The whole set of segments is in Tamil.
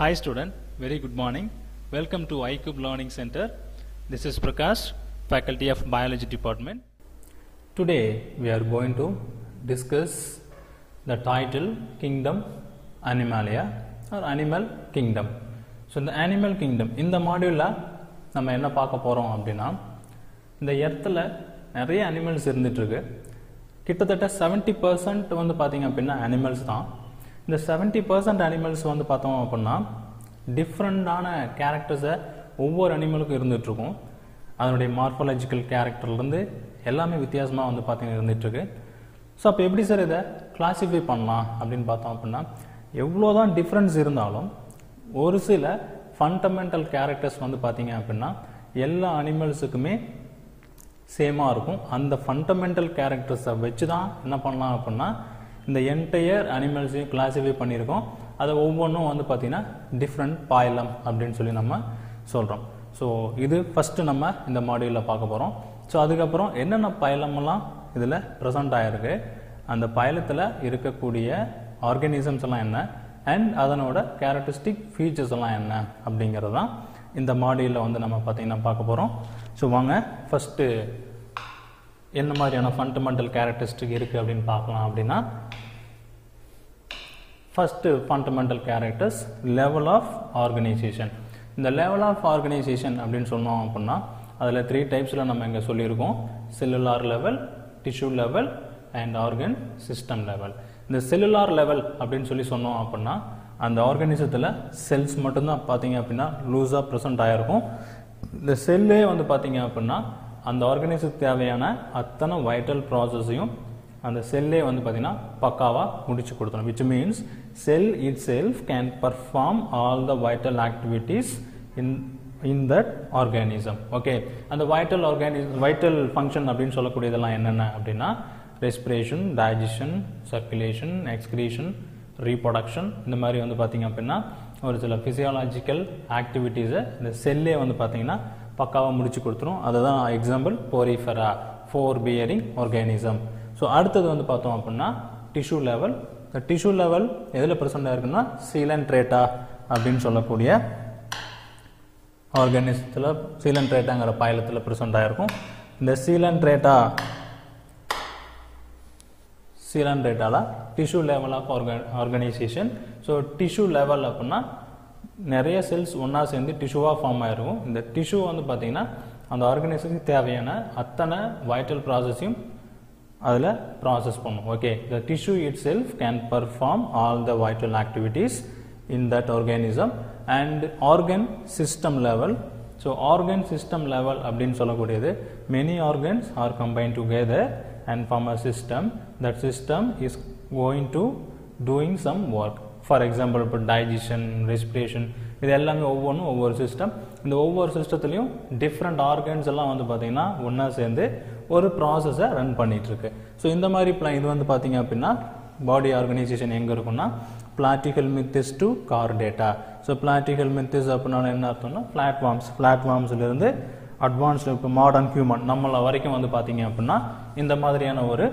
Hi student, very good morning. Welcome to iCube Learning Center. This is Prakash, Faculty of Biology Department. Today we are going to discuss the title Kingdom Animalia or Animal Kingdom. So இந்த அனிமல் கிங்டம் இந்த மாடியூலில் நம்ம என்ன பார்க்க போகிறோம் அப்படின்னா இந்த எர்த்தில் நிறைய அனிமல்ஸ் இருந்துகிட்ருக்கு கிட்டத்தட்ட செவன்ட்டி பர்சன்ட் வந்து பார்த்தீங்க அப்படின்னா அனிமல்ஸ் தான் இந்த செவன்ட்டி பர்சன்ட் அனிமல்ஸ் வந்து பார்த்தோம் அப்படின்னா டிஃப்ரெண்டான கேரக்டர்ஸை ஒவ்வொரு அனிமலுக்கும் இருந்துகிட்ருக்கும் அதனுடைய மார்ஃபாலஜிக்கல் கேரக்டர்லேருந்து எல்லாமே வித்தியாசமாக வந்து பார்த்தீங்கன்னா இருந்துகிட்ருக்கு ஸோ அப்போ எப்படி சார் இதை கிளாஸிஃபை பண்ணலாம் அப்படின்னு பார்த்தோம் அப்படின்னா எவ்வளோ தான் டிஃப்ரென்ஸ் இருந்தாலும் ஒரு சில ஃபண்டமெண்டல் கேரக்டர்ஸ் வந்து பார்த்தீங்க அப்படின்னா எல்லா அனிமல்ஸுக்குமே சேமாக இருக்கும் அந்த ஃபண்டமெண்டல் கேரக்டர்ஸை வச்சு தான் என்ன பண்ணலாம் அப்படின்னா இந்த என்டையர் அனிமல்ஸையும் கிளாஸிஃபை பண்ணியிருக்கோம் அதை ஒவ்வொன்றும் வந்து பார்த்திங்கன்னா டிஃப்ரெண்ட் பாயலம் அப்படின்னு சொல்லி நம்ம சொல்கிறோம் ஸோ இது ஃபஸ்ட்டு நம்ம இந்த மாடியூலில் பார்க்க போகிறோம் ஸோ அதுக்கப்புறம் என்னென்ன பயலமெல்லாம் இதில் ப்ரெசண்ட் ஆகிருக்கு அந்த பயலத்தில் இருக்கக்கூடிய ஆர்கானிசம்ஸ் எல்லாம் என்ன அண்ட் அதனோட கேரக்டரிஸ்டிக் ஃபீச்சர்ஸ் எல்லாம் என்ன அப்படிங்கிறது தான் இந்த மாடியூலில் வந்து நம்ம பார்த்திங்கன்னா பார்க்க போகிறோம் ஸோ வாங்க ஃபஸ்ட்டு என்ன மாதிரியான ஃபண்டமெண்டல் கேரக்டரிஸ்டிக் இருக்குது அப்படின்னு பார்க்கலாம் அப்படின்னா first fundamental characters level of organisation இந்த லெவல் ஆஃப் ஆர்கனைசேஷன் அப்படின்னு சொன்னோம் அப்படின்னா அதில் த்ரீ டைப்ஸில் நம்ம இங்கே சொல்லியிருக்கோம் cellular level tissue level and organ system level இந்த செல்லுலார் லெவல் அப்படின்னு சொல்லி சொன்னோம் அப்படின்னா அந்த ஆர்கானிசத்தில் செல்ஸ் மட்டும்தான் பார்த்தீங்க அப்படின்னா லூஸாக ப்ரெசென்ட் ஆகிருக்கும் இந்த செல்லே வந்து பார்த்தீங்க அப்படின்னா அந்த ஆர்கானிசத்துக்கு தேவையான அத்தனை வைட்டல் ப்ராசஸையும் அந்த செல்லே வந்து பார்த்தீங்கன்னா பக்காவாக முடிச்சு கொடுத்துரும் which means cell itself can perform all the vital activities in in that organism okay அந்த வைட்டல் ஆர்கானிசம் வைட்டல் ஃபங்க்ஷன் அப்படின்னு சொல்லக்கூடியதெல்லாம் என்னென்ன அப்படின்னா respiration digestion circulation excretion reproduction இந்த மாதிரி வந்து பார்த்திங்க அப்படின்னா ஒரு சில ஃபிசியாலஜிக்கல் ஆக்டிவிட்டீஸை இந்த செல்லே வந்து பார்த்திங்கன்னா பக்காவாக முடிச்சு கொடுத்துரும் அதுதான் example Porifera pore bearing organism so அடுத்தது வந்து பார்த்தோம் அப்படின்னா டிஷ்யூ லெவல் இந்த டிஷ்யூ லெவல் எதில் ப்ரெசென்ட் இருக்குன்னா சீலன்ட்ரேட்டா அப்படின்னு சொல்லக்கூடிய ஆர்கானிசத்தில் சீலன்ட்ரேட்டாங்கிற பாயலத்தில் ப்ரெசென்ட் ஆகிருக்கும் இந்த சீலன்ட்ரேட்டா சீலன்ட்ரேட்டால டிஷ்யூ லெவல் ஆஃப் ஆர்க ஆர்கனைசேஷன் ஸோ டிஷ்யூ லெவல் அப்படின்னா நிறைய செல்ஸ் ஒன்றா சேர்ந்து டிஷ்யூவாக ஃபார்ம் ஆகிருக்கும் இந்த டிஷ்யூ வந்து பார்த்திங்கன்னா அந்த ஆர்கனைசேஷனுக்கு தேவையான அத்தனை வைட்டல் ப்ராசஸையும் அதில் ப்ராசஸ் பண்ணும் okay the tissue itself can perform all the vital activities in that organism and organ system level so organ system level அப்படின்னு சொல்லக்கூடியது many organs are combine together and form a system that system is going to doing some work for example இப்போ டைஜஷன் ரெஸ்பிரேஷன் இது எல்லாமே ஒவ்வொன்றும் ஒவ்வொரு சிஸ்டம் இந்த ஒவ்வொரு சிஸ்டத்துலையும் டிஃப்ரெண்ட் ஆர்கன்ஸ் எல்லாம் வந்து பார்த்திங்கன்னா ஒன்றா சேர்ந்து ஒரு ப்ராசஸை ரன் பண்ணிகிட்ருக்கு ஸோ இந்த மாதிரி பிளான் இது வந்து பார்த்திங்க அப்படின்னா பாடி ஆர்கனைசேஷன் எங்கே இருக்குன்னா Platyhelminthes to Chordata so Platyhelminthes அப்படின்னா என்ன அர்த்தம்னா பிளாட்ஃபார்ம்ஸ் பிளாட்ஃபார்ம்ஸ்லேருந்து அட்வான்ஸ்டு இப்போ மாடர்ன் ஹியூமன் நம்மளை வரைக்கும் வந்து பார்த்தீங்க அப்படின்னா இந்த மாதிரியான ஒரு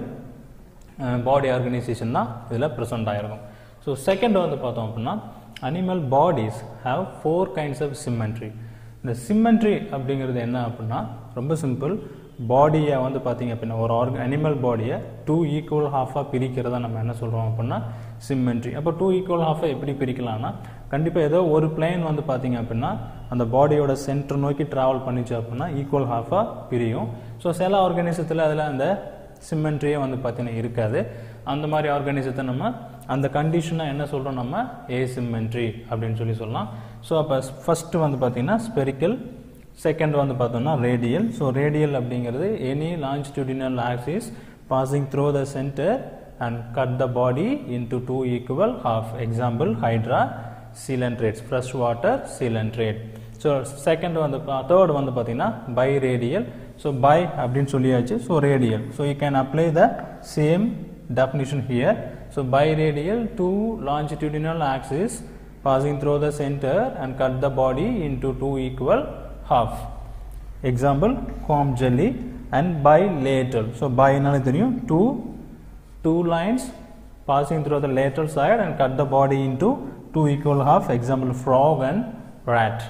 பாடி ஆர்கனைசேஷன் தான் இதில் ப்ரெசென்ட் ஆகிருக்கும் ஸோ செகண்ட் வந்து பார்த்தோம் அப்படின்னா animal bodies have four kinds of symmetry இந்த சிம்மெண்ட்ரி அப்படிங்கிறது என்ன அப்படின்னா ரொம்ப சிம்பிள் பாடியை வந்து பார்த்தீங்க அப்படின்னா ஒரு ஆர்க அனிமல் பாடியை டூ ஈக்குவல் ஹாஃபாக பிரிக்கிறத நம்ம என்ன சொல்கிறோம் அப்படின்னா சிம்மெண்ட்ரி அப்போ டூ ஈக்குவல் ஹாஃபாக எப்படி பிரிக்கலாம்னா கண்டிப்பாக ஏதோ ஒரு பிளேன் வந்து பார்த்தீங்க அப்படின்னா அந்த பாடியோட சென்டர் நோக்கி ட்ராவல் பண்ணிச்சு அப்படின்னா ஈக்குவல் ஹாஃபாக பிரியும் ஸோ சில ஆர்கானிசத்தில் அதில் அந்த சிம்மெண்ட்ரியே வந்து பார்த்தீங்கன்னா இருக்காது அந்த மாதிரி ஆர்கானிசத்தை நம்ம அந்த கண்டிஷனை என்ன சொல்கிறோம் நம்ம ஏசிம்மெண்ட்ரி அப்படின்னு சொல்லி சொல்லலாம் ஸோ அப்போ ஃபஸ்ட்டு வந்து பார்த்திங்கன்னா ஸ்பெரிக்கல் செகண்ட் வந்து பார்த்தோம்னா ரேடியல் ஸோ ரேடியல் அப்படிங்கிறது any longitudinal axis passing through the centre and cut the body into two equal half example Hydra coelenterates fresh water coelenterate so second வந்து தேர்ட் வந்து பார்த்தீங்கன்னா பை ரேடியல் ஸோ பை அப்படின்னு சொல்லியாச்சு so radial so you can apply the same definition here so biradial two longitudinal axis passing through the center and cut the body into two equal half example comb jelly and bilateral so bi என்னன்னு தெரியும் two two lines passing through the lateral side and cut the body into 2 equal half example frog and rat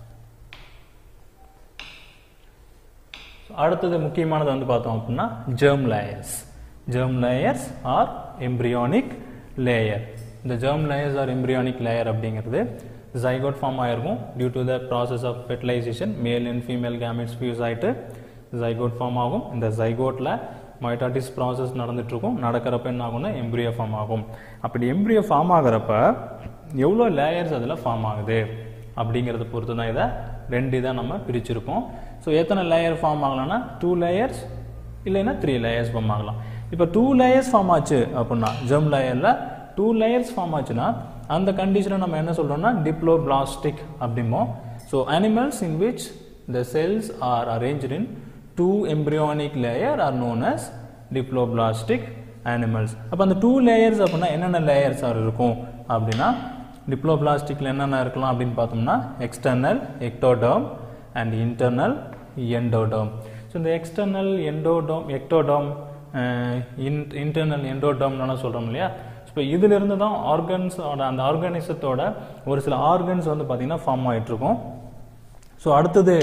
அடுத்தது முக்கியமானது வந்து பார்த்தோம் அப்படின்னா germ layers germ layers or embryonic layer இந்த germ layers or embryonic layer அப்படிங்கிறது zygote ஃபார்ம் ஆயிருக்கும் due to the process of fertilisation male and female gametes fuse ஆயிட்டு zygote ஃபார்ம் ஆகும் இந்த zygoteல மைட்டாட்டிஸ் ப்ராசஸ் நடந்துட்டு இருக்கும் நடக்கிறப்ப என்ன ஆகும்னா எம்ப்ரியோ ஃபார்ம் ஆகும் அப்படி எம்ப்ரியோ ஃபார்ம் ஆகிறப்ப எவ்வளோ லேயர்ஸ் அதில் ஃபார்ம் ஆகுது அப்படிங்கிறத பொறுத்து தான் இதை ரெண்டு இதாக நம்ம பிரிச்சிருக்கோம் ஸோ எத்தனை லேயர் ஃபார்ம் ஆகலாம்னா டூ லேயர்ஸ் இல்லைன்னா த்ரீ லேயர்ஸ் ஃபார்ம் ஆகலாம் இப்போ டூ லேயர்ஸ் ஃபார்ம் ஆச்சு அப்படின்னா ஜெம் லேயரில் டூ லேயர்ஸ் ஃபார்ம் ஆச்சுன்னா அந்த கண்டிஷனை நம்ம என்ன சொல்கிறோம்னா டிப்ளோபிளாஸ்டிக் அப்படிமோ so animals in which the cells are arranged in two embryonic layer are known as diploblastic animals அப்போ அந்த டூ லேயர்ஸ் அப்படின்னா என்னென்ன லேயர்ஸ் இருக்கும் அப்படின்னா டிப்ளோபிளாஸ்டிக்ல என்னென்ன இருக்கலாம் அப்படின்னு பார்த்தோம்னா external ectoderm and internal endoderm so இந்த எக்ஸ்டர்னல் எண்டோடோம் எக்டோடர்ம் இன்டர்னல் எண்டோடர்ம்லாம் சொல்கிறோம் இல்லையா இப்போ இதிலிருந்து தான் ஆர்கன்ஸோட அந்த ஆர்கானிசத்தோட ஒரு சில ஆர்கன்ஸ் வந்து பார்த்தீங்கன்னா ஃபார்ம் ஆகிட்டு இருக்கும் ஸோ அடுத்தது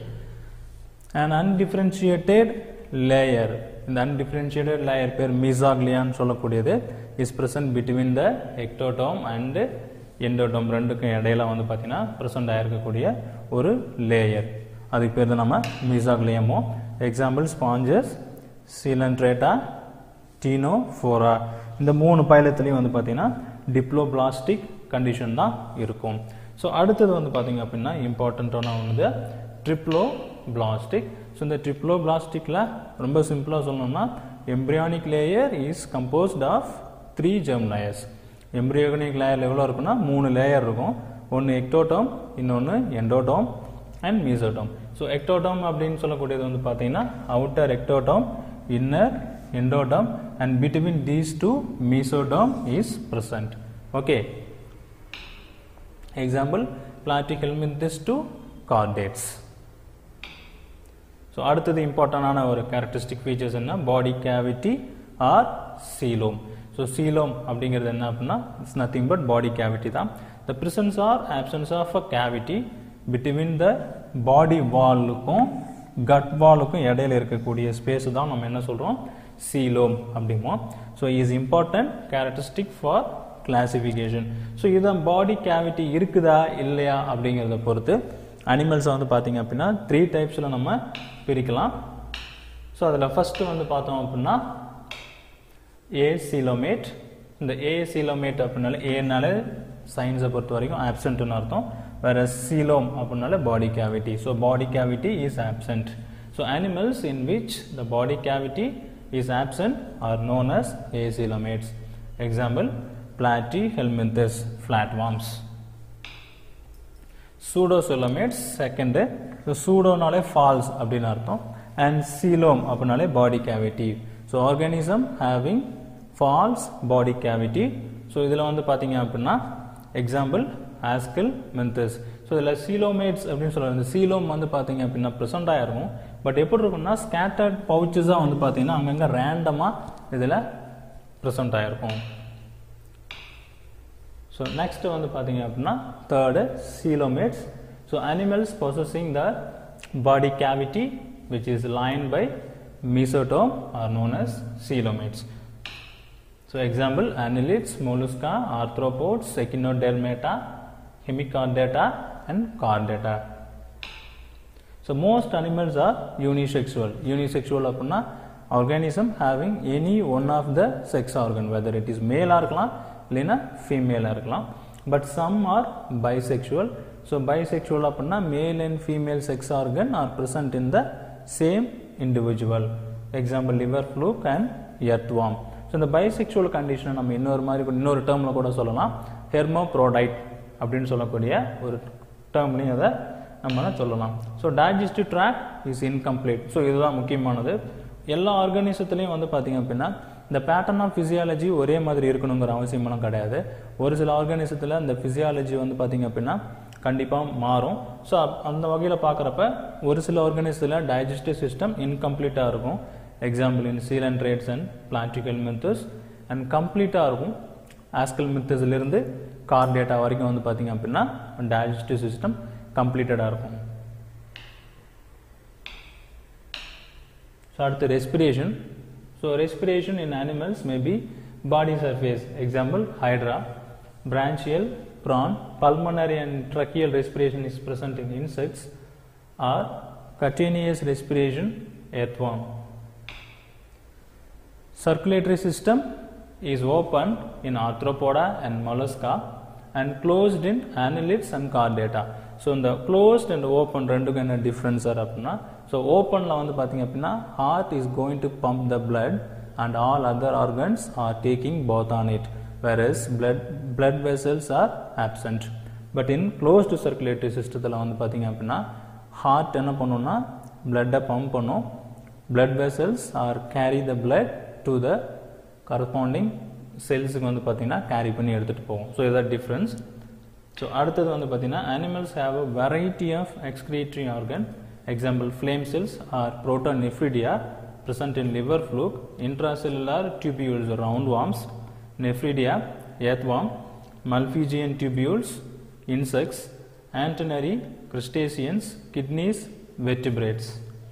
an undifferentiated layer இந்த undifferentiated layer பேர் மீசாக்லியான்னு சொல்லக்கூடியது is present between the ectotome and endotome ரெண்டுக்கும் இடையில வந்து பார்த்தீங்கன்னா present ஆயிருக்கக்கூடிய ஒரு லேயர் அதுக்கு பேர் தான் நம்ம மீசாக்லியமோ எக்ஸாம்பிள் ஸ்பாஞ்சஸ் சீலன்ட்ரேட்டா டீனோஃபோரா இந்த மூணு பைலத்துலேயும் வந்து பார்த்தீங்கன்னா டிப்ளோபிளாஸ்டிக் கண்டிஷன் தான் இருக்கும் ஸோ அடுத்தது வந்து பார்த்தீங்க அப்படின்னா இம்பார்ட்டண்ட்டான வந்து ட்ரிப்ளோ பிளாஸ்டிக் ஸோ இந்த ட்ரிப்ளோ பிளாஸ்டிக்கில் ரொம்ப சிம்பிளாக சொல்லணும்னா embryonic layer is composed of three germ layers embryonic layer எவ்வளோ இருக்குன்னா மூணு லேயர் இருக்கும் ஒன்று எக்டோட்டோம் இன்னொன்று எண்டோட்டோம் அண்ட் மீசோட்டோம் ஸோ எக்டோட்டோம் அப்படின்னு சொல்லக்கூடியது வந்து பார்த்தீங்கன்னா outer ectoderm inner endoderm and between these two mesoderm is present okay example Platyhelminthes to chordates so அடுத்தது இம்பார்ட்டண்டான ஒரு கேரக்டரிஸ்டிக் ஃபீச்சர்ஸ் என்ன body cavity or coelom so coelom அப்படிங்கிறது என்ன அப்படின்னா it's nothing but body cavity தான் the presence or absence of a cavity between the body வாலுக்கும் கட் வாலுக்கும் இடையில இருக்கக்கூடிய ஸ்பேஸ் தான் நம்ம என்ன சொல்கிறோம் சீலோம் அப்படிமோ so is important characteristic for classification so இதான் பாடி கேவிட்டி இருக்குதா இல்லையா அப்படிங்கிறத பொறுத்து அனிமல்ஸை வந்து பார்த்தீங்க அப்படின்னா த்ரீ டைப்ஸில் நம்ம பிரிக்கலாம் ஸோ அதில் ஃபஸ்ட்டு வந்து பார்த்தோம் அப்படின்னா ஏ சீலோமேட் இந்த ஏ சீலோமேட் அப்படின்னால ஏனால சயின்ஸை பொறுத்த வரைக்கும் ஆப்சண்ட்னு அர்த்தம் வேற சீலோம் அப்படின்னால body cavity so body cavity is absent so animals in which the body cavity is absent are known as acoelomates example Platyhelminthes flatworms pseudocoelomates second so சூடோனாலே ஃபால்ஸ் அப்படின்னு அர்த்தம் அண்ட் சீலோம் அப்படின்னாலே body cavity so organism having false body cavity so இதில் வந்து பார்த்தீங்க அப்படின்னா எக்ஸாம்பிள் ஆஸ்கில் மென்தஸ் ஸோ இதில் சீலோமேட்ஸ் அப்படின்னு சொல்லுவாங்க இந்த சீலோம் வந்து பார்த்தீங்க அப்படின்னா ப்ரெசண்டாக இருக்கும் பட் எப்படி இருக்கும்னா ஸ்கேட்டர்ட் பவுச்சஸாக வந்து பார்த்தீங்கன்னா அங்கங்கே ரேண்டமாக இதில் ப்ரெசண்ட் ஆகிருக்கும் ஸோ நெக்ஸ்ட் வந்து பார்த்தீங்க அப்படின்னா third coelomates so animals possessing the body cavity which is line by mesoderm are known as coelomates so example annelids Mollusca arthropods Echinodermata Hemichordata and Chordata so most animals are unisexual unisexual அப்படின்னா organism having any one of the sex organ whether it is மேலாக இருக்கலாம் இல்லைன்னா ஃபீமேலாக இருக்கலாம் but some are bisexual so bisexual அப்படின்னா male and female sex organ are present in the same individual example liver fluke and earthworm so இந்த பைசெக்சுவல் கண்டிஷனை நம்ம இன்னொரு மாதிரி கூட- இன்னொரு டேர்மில் கூட சொல்லலாம் ஹெர்மோப்ரோடைட் அப்படின்னு சொல்லக்கூடிய ஒரு டேர்ம்லையும் அதை நம்ம சொல்லலாம் so digestive tract is incomplete so இதுதான் முக்கியமானது எல்லா ஆர்கானிசத்துலேயும் வந்து பார்த்தீங்க அப்படின்னா இந்த பேட்டர்ன் ஆஃப் ஃபிசியாலஜி ஒரே மாதிரி இருக்கணுங்கிற அவசியமெல்லாம் கிடையாது ஒரு சில ஆர்கானிசத்தில் இந்த ஃபிசியாலஜி வந்து பார்த்தீங்க அப்படின்னா கண்டிப்பாக மாறும் ஸோ அந்த வகையில் பார்க்குறப்ப ஒரு சில ஆர்கானிசத்தில் டைஜஸ்டிவ் சிஸ்டம் இன்கம்ப்ளீட்டாக இருக்கும் example in coelenterates and Platyhelminthes and கம்ப்ளீட்டாக இருக்கும் ஆஸ்கல் மெத்தஸ்லேருந்து கார் டேட்டா வரைக்கும் வந்து பார்த்தீங்க அப்படின்னா டைஜஸ்டிவ் சிஸ்டம் கம்ப்ளீட்டடாக இருக்கும் ஸோ அடுத்து respiration so respiration in animals may be body surface example Hydra branchial prawn pulmonary and tracheal respiration is present in insects or cutaneous respiration earthworm circulatory system is open in arthropoda and mollusca and closed in annelids and chordata so இந்த க்ளோஸ்ட் அண்ட் ஓப்பன் ரெண்டுக்கும் என்ன டிஃப்ரென்ஸ் சார் அப்படின்னா ஸோ ஓப்பனில் வந்து பார்த்தீங்க அப்படின்னா heart is going to pump the blood and all other organs are taking both on it whereas blood blood vessels are absent but in closed circulatory சிஸ்டத்தில் வந்து பார்த்தீங்க அப்படின்னா ஹார்ட் என்ன பண்ணுன்னா பிளட்டை பம்ப் பண்ணும் blood vessels are carry the blood to the corresponding செல்ஸுக்கு வந்து பார்த்தீங்கன்னா கேரி பண்ணி எடுத்துகிட்டு போகும் ஸோ இதான் டிஃப்ரென்ஸ் ஸோ அடுத்தது வந்து பார்த்தீங்கன்னா animals have a variety of excretory organ example flame cells are protonephridia present in liver fluke, intracellular tubules, roundworms, nephridia, earthworm, Malpighian tubules, insects, antennary, crustaceans, kidneys, vertebrates.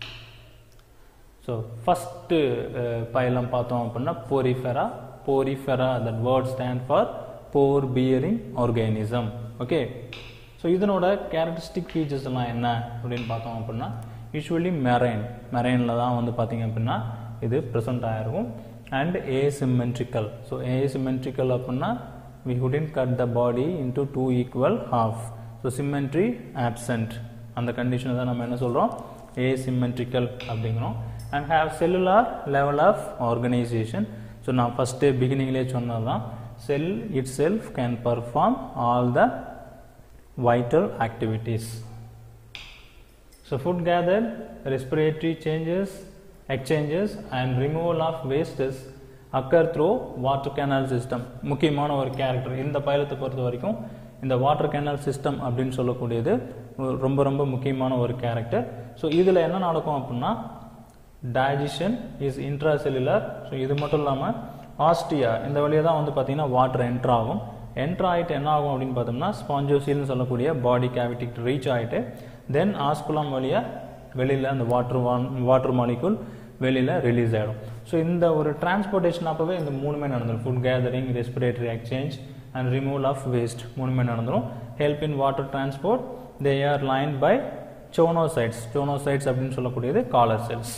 So first phylum பார்த்தோம் அப்படின்னா Porifera Porifera that word stand for pore bearing organism okay so இதனோட கேரக்டரிஸ்டிக் ஃபீச்சர்ஸ் எல்லாம் என்ன அப்படின்னு பார்த்தோம் அப்படின்னா யூஸ்வலி மெரைன் மெரைனில் தான் வந்து பார்த்தீங்க அப்படின்னா இது ப்ரெசென்ட் ஆகிருக்கும் அண்ட் ஏசிமெட்ரிக்கல் ஸோ ஏசிமெட்ரிக்கல் அப்படின்னா we couldn't cut the body into two equal half so symmetry absent அந்த கண்டிஷனை தான் நம்ம என்ன சொல்கிறோம் ஏசிமெட்ரிக்கல் அப்படிங்கிறோம் and have cellular level of organisation so நான் ஃபஸ்ட்டு பிகினிங்லேயே சொன்னது தான் cell itself can perform all the vital activities So food gathered, respiratory changes, exchanges and removal of wastes occur through water canal system. முக்கியமான ஒரு கேரக்டர் இந்த பைலத்தை பொறுத்த வரைக்கும் இந்த வாட்டர் கேனல் சிஸ்டம் அப்படின்னு சொல்லக்கூடியது ரொம்ப ரொம்ப முக்கியமான ஒரு கேரக்டர் ஸோ இதில் என்ன நடக்கும் அப்படின்னா டைஜஷன் இஸ் இன்ட்ராசெல்லுலர் ஸோ இது மட்டும் இல்லாமல் ஆஸ்டியா இந்த வழியாக தான் வந்து பார்த்தீங்கன்னா வாட்டர் என்ட்ரு ஆகும் என்ட்ரு ஆகிட்டு என்ன ஆகும் அப்படின்னு பார்த்தோம்னா ஸ்பாஞ்சோசில்னு சொல்லக்கூடிய பாடி கேவிட்டிக்கு ரீச் ஆகிட்டு தென் ஆஸ்குலாம் வழியாக வெளியில் அந்த வாட்டர் வாட்டர் மாலிகுல் வெளியில் ரிலீஸ் ஆகிடும் ஸோ இந்த ஒரு டிரான்ஸ்போர்ட்டேஷன் அப்போவே இந்த மூணுமே நடந்துடும் food gathering respiratory exchange and removal of waste மூணுமே நடந்துடும் help in water transport they are line by choanocytes choanocytes அப்படின்னு சொல்லக்கூடியது collar cells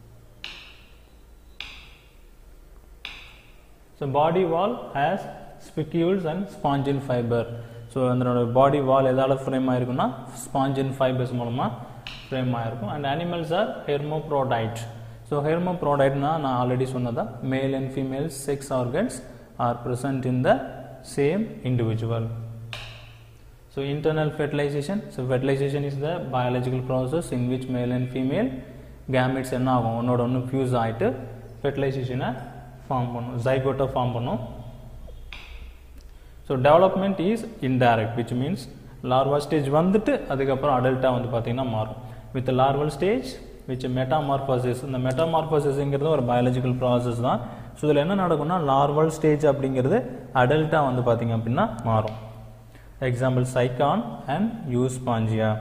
so body wall has spicules and spongin fibre so அதனோட பாடி வால் எதால் ஃப்ரேம் ஆயிருக்குன்னா ஸ்பாஞ்சின் ஃபைபர்ஸ் மூலமாக ஃப்ரேம் ஆயிருக்கும் and animals are hermaphrodite so ஹெர்மோப்ரோடைட்னா நான் ஆல்ரெடி சொன்னதா male and female sex organs are present in the same individual so internal fertilisation so fertilisation is the biological process in which male and female gametes என்ன ஆகும் ஒன்னோட ஒன்று ஃபியூஸ் ஆகிட்டு ஃபெர்டிலைசேஷனை ஃபார்ம் பண்ணும் ஜைகோட்டை ஃபார்ம் பண்ணும் so development is indirect which means larva stage வந்துட்டு அதுக்கப்புறம் அடல்ட்டாக வந்து பார்த்திங்கன்னா மாறும் with larval stage which metamorphosis இந்த மெட்டாமார்போசிஸ்ங்கிறது ஒரு பயாலஜிக்கல் ப்ராசஸ் தான் ஸோ இதில் என்ன நடக்கும்னா லார்வல் ஸ்டேஜ் அப்படிங்கிறது அடல்ட்டாக வந்து பார்த்திங்க அப்படின்னா மாறும் example Sycon and Euspongia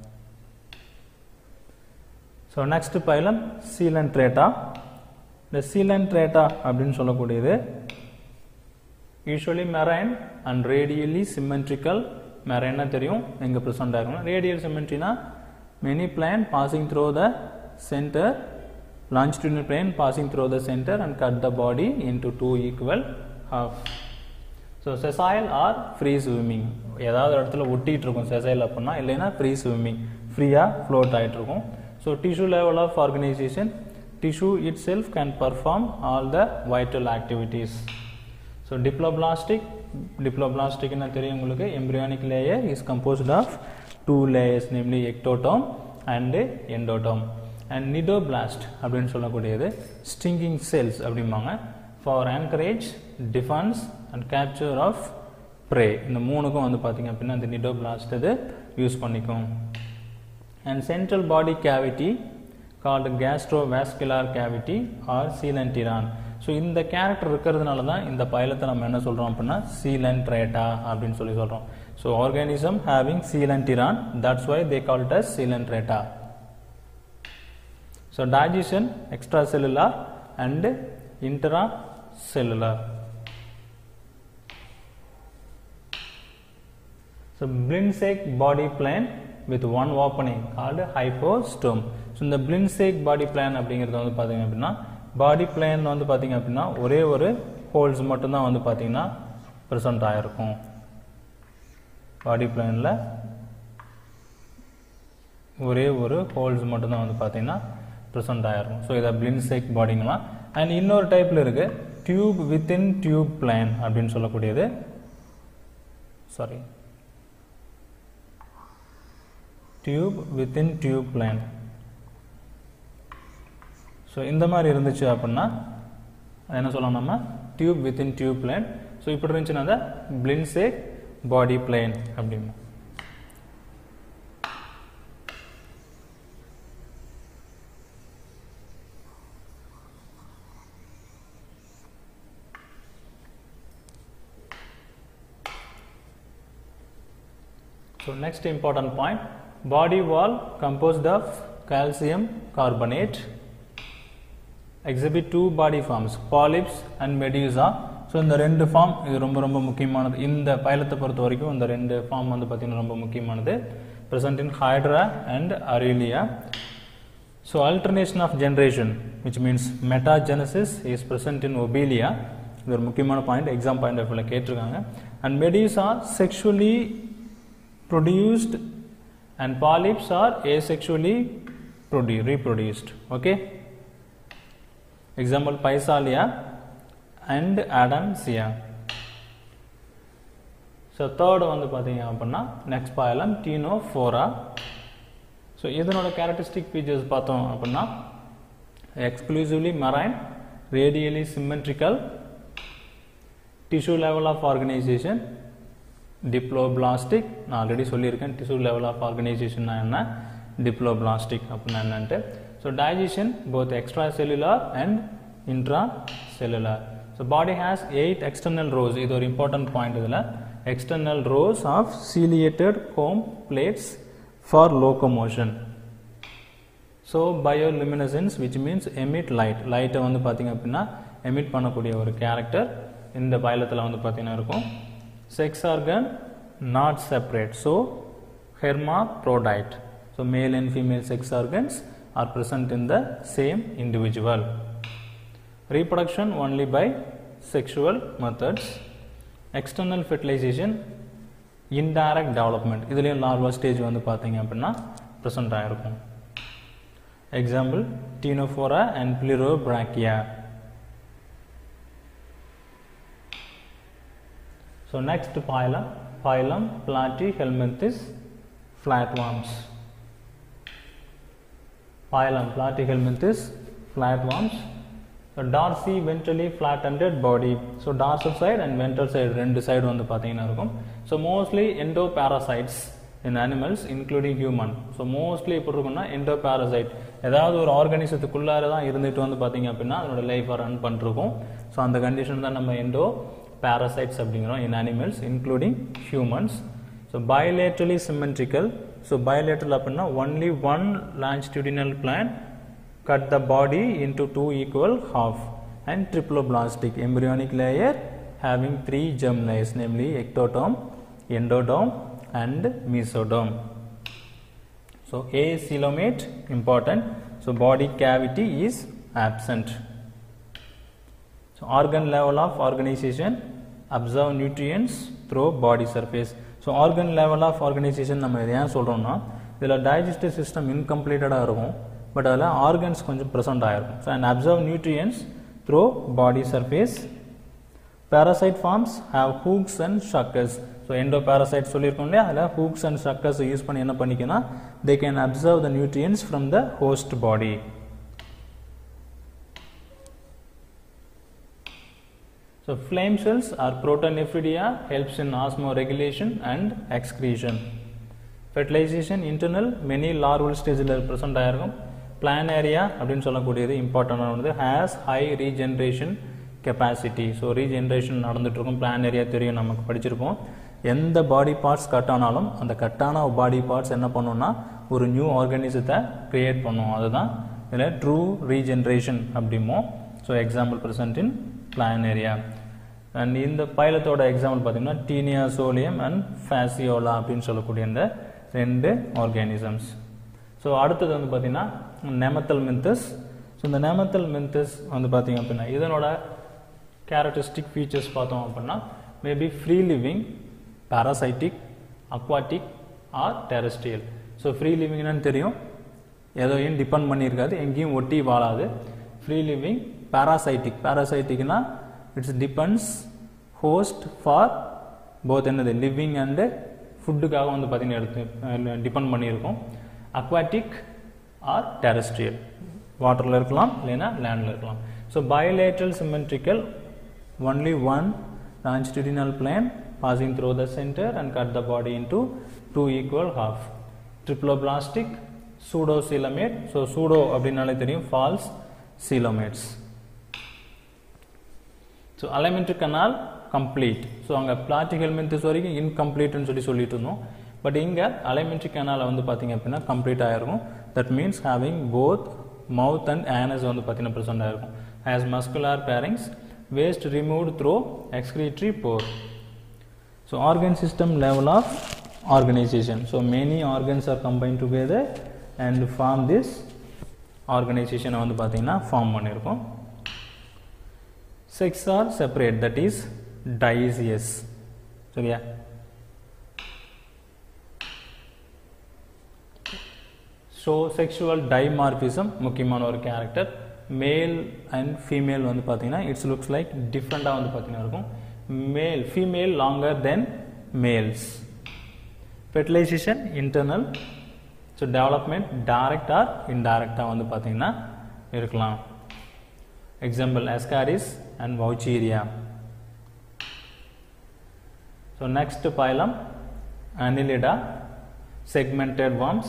so next phylum Coelenterata இந்த சீலன்ட்ரேட்டா அப்படின்னு சொல்லக்கூடியது usually marine and radially symmetrical மெரைன்னா தெரியும் எங்கே ப்ரெசென்ட் ஆகும் ரேடியல் சிமெட்ரினா many plane passing through the centre longitudinal plane passing through the center and cut the body into two equal half. So sessile or free swimming ஏதாவது இடத்துல ஒட்டிகிட்டு இருக்கும் செசைல் அப்படின்னா இல்லைன்னா ஃப்ரீ ஸ்விம்மிங் ஃப்ரீயாக ஃப்ளோட் ஆகிட்டு இருக்கும் so tissue level of organisation tissue itself can perform all the vital activities so diploblastic டிப்ளோபிளாஸ்டிக்னா தெரியும் உங்களுக்கு embryonic layer is composed of two layers namely ectoderm and endoderm and cnidoblast அப்படின்னு சொல்லக்கூடியது ஸ்டிங்கிங் செல்ஸ் அப்படிம்பாங்க for anchorage defence and capture of prey இந்த மூணுக்கும் வந்து பார்த்திங்க அப்படின்னா இந்த நிடோபிளாஸ்ட் இது யூஸ் பண்ணிக்கும் and central body cavity called gastrovascular cavity or coelenteron so இந்த கேரக்டர் இருக்கிறதுனால தான் இந்த பைலத்தை நம்ம என்ன சொல்கிறோம் அப்படின்னா சீலன் ட்ரேட்டா அப்படின்னு சொல்லி சொல்கிறோம் so organism having coelenteron that's why they call it as coelenterata so digestion extracellular and intracellular So Blinsek body plan with one opening called hypostome. So இந்த Blinsek body plan அப்படிங்கிறது வந்து பார்த்தீங்க அப்படின்னா பாடி பிளான் வந்து பார்த்தீங்க அப்படின்னா ஒரே ஒரு ஹோல்ஸ் மட்டும்தான் வந்து பார்த்தீங்கன்னா ப்ரெசன்ட் ஆகிருக்கும் பாடி பிளானில் ஒரே ஒரு ஹோல்ஸ் மட்டும்தான் வந்து பார்த்தீங்கன்னா ப்ரெசன்ட் ஆகிருக்கும் ஸோ இதை பிளின்செக் பாடிங்களாம் அண்ட் இன்னொரு டைப்பில் இருக்குது டியூப் வித்தின் டியூப் பிளான் அப்படின்னு சொல்லக்கூடியது sorry tube within tube plan so இந்த மாதிரி இருந்துச்சு அப்படின்னா என்ன சொல்லலாம் நம்ம tube within tube plan so இப்படி இருந்துச்சுன்னா அதை பிளின்சேக் பாடி பிளேன் அப்படின்னு So next important point, body wall composed of calcium carbonate exhibit two body forms, polyps and medusa. So இந்த ரெண்டு ஃபார்ம் இது ரொம்ப ரொம்ப முக்கியமானது இந்த பைலத்தை பொறுத்த வரைக்கும் இந்த ரெண்டு ஃபார்ம் வந்து பார்த்திங்கன்னா ரொம்ப முக்கியமானது present in hydra and aurelia. So alternation of generation which means metagenesis is present in obelia. இது ஒரு முக்கியமான பாயிண்ட் எக்ஸாம் பாயிண்ட் ஆஃப் வியூவில் கேட்டிருக்காங்க and medusa sexually produced and polyps are asexually produ- reproduced okay example physalia and adamsia so third வந்து பார்த்தீங்க அப்படின்னா next phylum ctenophora so இதனோட கேரக்டரிஸ்டிக் ஃபீச்சர்ஸ் பார்த்தோம் அப்படின்னா exclusively marine radially symmetrical tissue level of organisation diploblastic நான் ஆல்ரெடி சொல்லியிருக்கேன் டிஷ்யூ லெவல் ஆஃப் ஆர்கனைசேஷன்னா என்ன டிப்ளோபிளாஸ்டிக் அப்படின்னா என்னன்ட்டு so digestion both extracellular and intracellular so body has eight external rows இது ஒரு இம்பார்ட்டன்ட் பாயிண்ட் இதில் எக்ஸ்டர்னல் ரோஸ் ஆஃப் சீலியேட்டட் ஹோம் plates for locomotion so bioluminescence which means emit light லைட்டை வந்து பார்த்தீங்க அப்படின்னா எமிட் பண்ணக்கூடிய ஒரு கேரக்டர் இந்த பைலத்தில் வந்து பார்த்தீங்கன்னா இருக்கும் sex organ not separate so hermaphrodite so male and female sex organs are present in the same individual reproduction only by sexual methods external fertilization indirect development இதுலேயும் larval stage வந்து பார்த்தீங்க அப்படின்னா present ஆகிருக்கும் example Ctenophora and Plerobrachia So next phylum, phylum Platyhelminthes flatworms. Phylum Platyhelminthes flatworms. So dorsy ventrally flat-ended body. So dorsal side and ventral side ரெண்டு side வந்து பார்த்தீங்கன்னா இருக்கும். So mostly endoparasites in animals including human. So mostly எப்படி இருக்கும்னா endoparasite. ஏதாவது ஒரு ஆர்கானிசத்துக்குள்ளார தான் இருந்துட்டு வந்து பார்த்தீங்க அப்படின்னா அதனோட லைஃப்பை ரன் பண்ணிருக்கும் ஸோ அந்த கண்டிஷன் தான் நம்ம எண்டோ parasites அப்படிங்கிறோம் in animals including humans so bilaterally symmetrical so bilateral அப்படின்னா only one longitudinal plan cut the body into two equal half and triploblastic embryonic layer having three germ layers namely ectoderm endoderm and mesoderm so a coelomate important so body cavity is absent so organ level of organization observe nutrients through body surface so organ level of organisation நம்ம இதை ஏன் சொல்கிறோம்னா இதில் டைஜஸ்டிவ் சிஸ்டம் இன்கம்ப்ளீட்டடாக இருக்கும் பட் அதில் ஆர்கன்ஸ் கொஞ்சம் ப்ரெசென்ட் ஆகிருக்கும் so and absorb nutrients through body surface parasite forms have hooks and suckers so endoparasite சொல்லியிருக்கோம் இல்லையா அதில் ஹூக்ஸ் அண்ட் ஷக்கர்ஸ் யூஸ் பண்ணி என்ன பண்ணிக்கன்னா they can absorb the nutrients from the host body So flame cells are protonephridia helps in osmoregulation and excretion. Fertilization internal many larval stageல present ஆயிருக்கும் planaria அப்படின்னு சொல்லக்கூடியது இம்பார்ட்டண்டானது has high regeneration capacity so regeneration நடந்துகிட்ருக்கும் பிளான் ஏரியா தெரியும் நமக்கு படிச்சிருப்போம் எந்த பாடி பார்ட்ஸ் கட் ஆனாலும் அந்த கட்டான பாடி பார்ட்ஸ் என்ன பண்ணுன்னா ஒரு நியூ ஆர்கானிசத்தை க்ரியேட் பண்ணும் அதுதான் இதில் ட்ரூ ரீஜென்ரேஷன் அப்படிமோ so example present in planaria and இந்த பைலத்தோட எக்ஸாம்பிள் பார்த்தீங்கன்னா டீனியா சோலியம் அண்ட் ஃபேசியோலா அப்படின்னு சொல்லக்கூடிய இந்த ரெண்டு ஆர்கானிசம்ஸ் ஸோ அடுத்தது வந்து பார்த்தீங்கன்னா நெமத்தல் மின்தஸ் ஸோ இந்த நெமத்தல் மின்தஸ் வந்து பார்த்தீங்க அப்படின்னா இதனோட கேரக்டரிஸ்டிக் ஃபீச்சர்ஸ் பார்த்தோம் அப்படின்னா maybe free living parasitic aquatic or terrestrial so free லிவிங்னு தெரியும் எதையும் டிபெண்ட் பண்ணியிருக்காது எங்கேயும் ஒட்டி வாழாது ஃப்ரீ லிவிங் பாராசைட்டிக் பாராசைட்டிக்னா it's depends host for both என்னது லிவிங் அண்டு ஃபுட்டுக்காக வந்து பார்த்தீங்கன்னா எடுத்து டிபெண்ட் பண்ணியிருக்கோம் அக்வாட்டிக் ஆர் டெரஸ்ட்ரியல் வாட்டரில் இருக்கலாம் இல்லைன்னா லேண்டில் இருக்கலாம் so bilateral symmetrical only one longitudinal plane passing through the center and cut the body into two equal half. Triploblastic pseudocoelomate. So pseudo அப்படின்னாலே தெரியும் false coelomates. So alimentary canal complete so அங்கே பிளாட்டிக் ஹெல்மெண்ட்ஸ் வரைக்கும் இன்கம்ப்ளீட்னு சொல்லி சொல்லிட்டு இருந்தோம் பட் இங்கே அலைமெண்ட்ரி கனால் வந்து பார்த்தீங்க அப்படின்னா கம்ப்ளீட் ஆகிருக்கும் that means having both mouth and anus வந்து பார்த்தீங்கன்னா ப்ரெசென்ட் ஆகிருக்கும் has muscular pharynx waste removed through excretory pore. So organ system level of organization. So many organs are combined together and form this organization வந்து பார்த்தீங்கன்னா ஃபார்ம் பண்ணியிருக்கோம் sex are separate that is dioecious சரியா ஸோ செக்ஷுவல் டைமார்பிசம் முக்கியமான ஒரு கேரக்டர் மேல் அண்ட் ஃபீமேல் வந்து பார்த்தீங்கன்னா இட்ஸ் லுக்ஸ் லைக் டிஃப்ரெண்ட்டாக வந்து பார்த்தீங்கன்னா இருக்கும் male female longer then males fertilisation internal so development direct or இன்டைரக்டாக வந்து பார்த்தீங்கன்னா இருக்கலாம் example ascaris and wuchereria so next phylum annelida segmented worms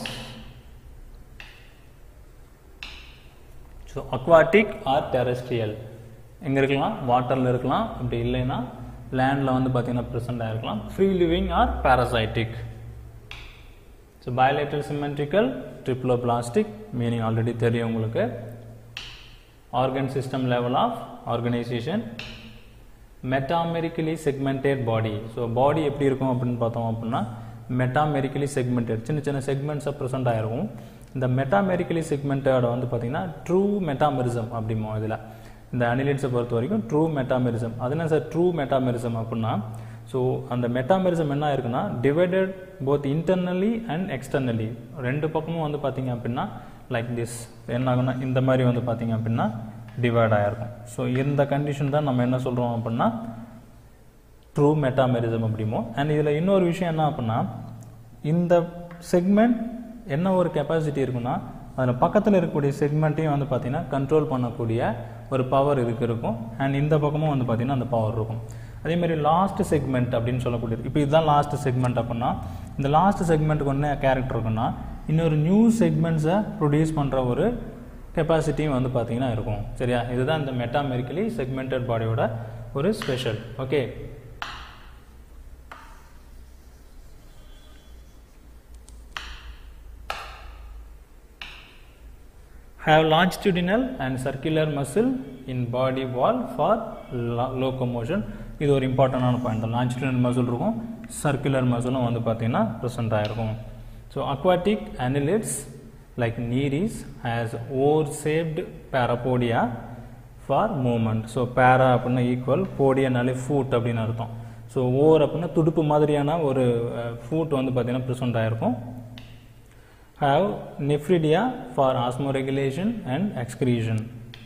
so aquatic or terrestrial எங்கே இருக்கலாம் வாட்டரில் இருக்கலாம் அப்படி இல்லைன்னா லேண்டில் வந்து பார்த்தீங்கன்னா ப்ரெசென்ட் ஆகிருக்கலாம் free living or parasitic so bilateral symmetrical triploblastic meaning already தெரியும் உங்களுக்கு organ system level of organisation metamerically segmented body so body எப்படி இருக்கும் அப்படின்னு பார்த்தோம் அப்படின்னா மெட்டாமெரிக்கலி செக்மெண்டட் சின்ன சின்ன செக்மெண்ட்ஸாக ப்ரெசென்ட் ஆகிருக்கும் இந்த மெட்டாமெரிக்கலி செக்மெண்டோட வந்து பார்த்தீங்கன்னா ட்ரூ மெட்டாமெரிசம் அப்படிமோ இதில் இந்த அனிலிட்ஸை பொறுத்த வரைக்கும் ட்ரூ மெட்டாமெரிசம் அது என்ன சார் ட்ரூ மெட்டாமெரிசம் அப்படின்னா ஸோ அந்த மெட்டாமெரிசம் என்ன இருக்குன்னா divided both internally and externally ரெண்டு பக்கமும் வந்து பார்த்தீங்க அப்படின்னா லைக் திஸ் என்ன ஆகுனா இந்த மாதிரி வந்து பார்த்தீங்க அப்படின்னா டிவைட் ஆகிருக்கும் ஸோ இந்த கண்டிஷன் தான் நம்ம என்ன சொல்கிறோம் அப்படின்னா ட்ரூ மெட்டாமெரிசம் அப்படிமோ அண்ட் இதில் இன்னொரு விஷயம் என்ன அப்படின்னா இந்த செக்மெண்ட் என்ன ஒரு கெப்பாசிட்டி இருக்குன்னா அதில் பக்கத்தில் இருக்கக்கூடிய செக்மெண்ட்டையும் வந்து பார்த்தீங்கன்னா கண்ட்ரோல் பண்ணக்கூடிய ஒரு பவர் இதுக்கு இருக்கும் அண்ட் இந்த பக்கமும் வந்து பார்த்தீங்கன்னா அந்த பவர் இருக்கும் அதே மாதிரி லாஸ்ட் செக்மெண்ட் அப்படின்னு சொல்லக்கூடியது இப்போ இதுதான் லாஸ்ட் செக்மெண்ட் அப்படின்னா இந்த லாஸ்ட் செக்மெண்ட்டுக்கு ஒன்று கேரக்டர் இருக்குன்னா இன்னொரு நியூ செக்மெண்ட்ஸை ப்ரொடியூஸ் பண்ணுற ஒரு கெப்பாசிட்டியும் வந்து பார்த்தீங்கன்னா இருக்கும் சரியா இதுதான் இந்த மெட்டாமெரிக்கலி செக்மெண்டட் பாடியோட ஒரு special okay have longitudinal and circular muscle in body wall for lo- locomotion இது ஒரு இம்பார்ட்டண்டான பாயிண்ட் தான் லாஞ்சிடியூனல் மசில் இருக்கும் சர்க்குலர் மசிலும் வந்து பார்த்தீங்கன்னா ப்ரெசென்ட் ஆகிருக்கும் so aquatic annelids like nereis has oar shaped parapodia for movement so para அப்படின்னா ஈக்குவல் போடியனாலே ஃபூட் அப்படின்னு அர்த்தம் ஸோ ஓர் அப்படின்னா துடுப்பு மாதிரியான ஒரு ஃபூட் வந்து பார்த்தீங்கன்னா ப்ரெசென்ட் ஆகிருக்கும் have nephridia for osmoregulation and excretion.